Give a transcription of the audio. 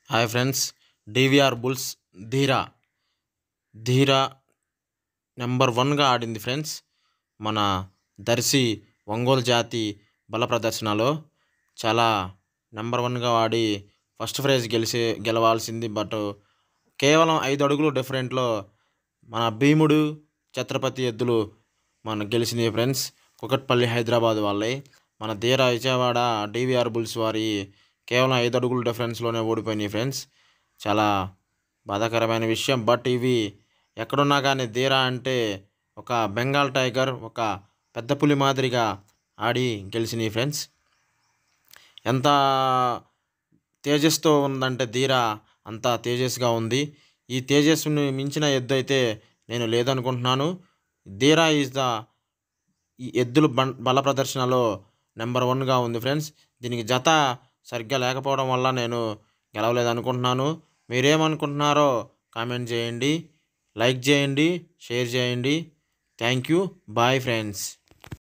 hi friends DVR bulls ధీరా ధీరా number వన్గా ఆడింది ఫ్రెండ్స్ మన దర్శి ఒంగోలు జాతి బల ప్రదర్శనలో చాలా నెంబర్ వన్గా ఆడి ఫస్ట్ ప్రైజ్ గెలిచి గెలవాల్సింది బట్ కేవలం ఐదు అడుగులు డిఫరెంట్లో మన భీముడు ఛత్రపతి ఎద్దులు మన గెలిచింది ఫ్రెండ్స్ కుకట్పల్లి హైదరాబాద్ వాళ్ళే మన ధీరా విజయవాడ డివిఆర్ బుల్స్ వారి కేవలం ఐదు అడుగుల డిఫరెన్స్లోనే ఓడిపోయినాయి ఫ్రెండ్స్ చాలా బాధాకరమైన విషయం బట్ ఇవి ఎక్కడున్నా కానీ ధీరా అంటే ఒక బెంగాల్ టైగర్ ఒక పెద్ద పులి మాదిరిగా ఆడి గెలిచినాయి ఫ్రెండ్స్ ఎంత తేజస్తో ఉందంటే ధీరా అంత తేజస్గా ఉంది ఈ తేజస్సుని మించిన ఎద్దు అయితే నేను లేదనుకుంటున్నాను ధీరా ఈజ్ ద ఈ ఎద్దుల బం బల ప్రదర్శనలో నెంబర్ వన్గా ఉంది ఫ్రెండ్స్ దీనికి జత సరిగ్గా లేకపోవడం వల్ల నేను గెలవలేదు అనుకుంటున్నాను మీరేమనుకుంటున్నారో కామెంట్ చేయండి లైక్ చేయండి షేర్ చేయండి థ్యాంక్ యూ బాయ్ ఫ్రెండ్స్